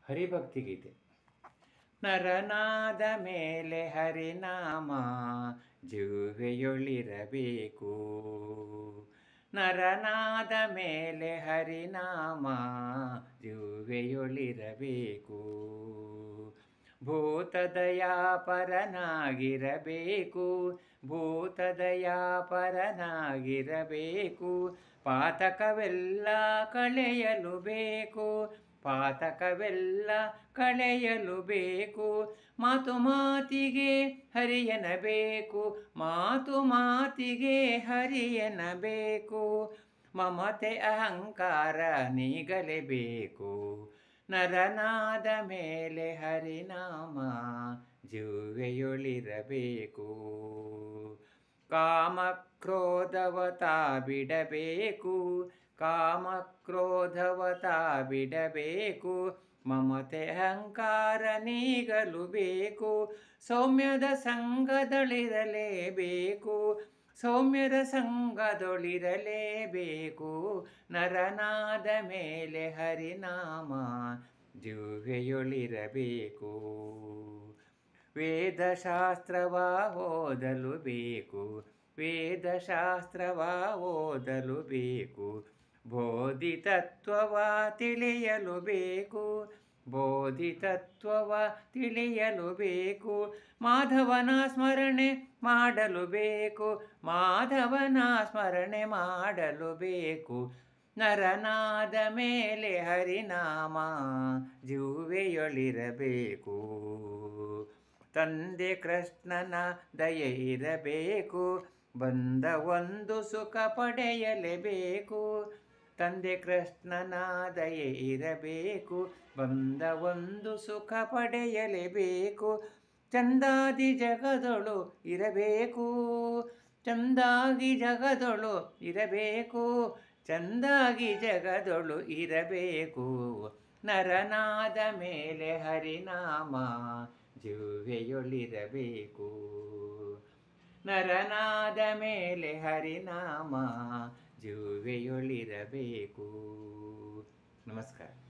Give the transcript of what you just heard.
ಹರಿಭಕ್ತಿ ಗೀತೆ ನರನಾದ ಮೇಲೆ ಹರಿನಾಮ ಜಿವ್ವೆಯೊಳಿರಬೇಕು ನರನಾದ ಮೇಲೆ ಹರಿನಾಮ ಜಿವ್ವೆಯೊಳಿರಬೇಕು ಭೂತದಯಾಪರನಾಗಿರಬೇಕು ಭೂತದಯಾಪರನಾಗಿರಬೇಕು ಪಾತಕವೆಲ್ಲ ಕಳೆಯಲು ಬೇಕು ಪಾತಕವೆಲ್ಲ ಕಳೆಯಲು ಬೇಕು ಮಾತು ಮಾತಿಗೆ ಹರಿಯನಬೇಕು ಮಾತು ಮಾತಿಗೆ ಹರಿಯನಬೇಕು ಮಮತೆ ಅಹಂಕಾರ ನೀಗಲೇಬೇಕು ನರನಾದ ಮೇಲೆ ಹರಿನಾಮ ಜುವೆಯೊಳಿರಬೇಕು ಕಾಮಕ್ರೋಧವತ ಬಿಡಬೇಕು ಕಾಮಕ್ರೋಧವತ ಬಿಡಬೇಕು ಮಮತೆ ಅಹಂಕಾರ ನೀಗಲು ಬೇಕು ಸೌಮ್ಯದ ಸಂಘದೊಳಿರಲೇಬೇಕು ಸೌಮ್ಯದ ಸಂಘದೊಳಿರಲೇಬೇಕು ನರನಾದ ಮೇಲೆ ಹರಿನಾಮ ಜುವೆಯೊಳಿರಬೇಕು ವೇದಶಾಸ್ತ್ರವ ಓದಲು ಬೇಕು ವೇದಶಾಸ್ತ್ರವ ಓದಲು ಬೇಕು ಬೋಧಿತತ್ವವ ತಿಳಿಯಲು ಬೇಕು ಬೋಧಿತತ್ವವ ತಿಳಿಯಲು ಬೇಕು ಮಾಧವನ ಸ್ಮರಣೆ ಮಾಡಲು ಬೇಕು ಮಾಧವನ ಸ್ಮರಣೆ ಮಾಡಲು ಬೇಕು ನರನಾದ ಮೇಲೆ ಹರಿನಾಮ ಜುವೆಯೊಳಿರಬೇಕು ತಂದೆ ಕೃಷ್ಣನ ದಯೆ ಇರಬೇಕು ಬಂದ ಒಂದು ಸುಖ ಪಡೆಯಲೇಬೇಕು ತಂದೆ ಕೃಷ್ಣನ ದಯೆ ಇರಬೇಕು ಬಂದ ಒಂದು ಸುಖ ಪಡೆಯಲೇಬೇಕು ಚಂದಾದಿ ಜಗದೊಳು ಇರಬೇಕು ಚಂದಾಗಿ ಜಗದೊಳು ಇರಬೇಕು ಚಂದಾಗಿ ಜಗದೊಳು ಇರಬೇಕು ನರನಾದ ಮೇಲೆ ಹರಿನಾಮ ಜುವೆಯೊಳಿರಬೇಕು ನರನಾದ ಮೇಲೆ ಹರಿನಾಮ ಜುವೆಯೊಳಿರಬೇಕು ನಮಸ್ಕಾರ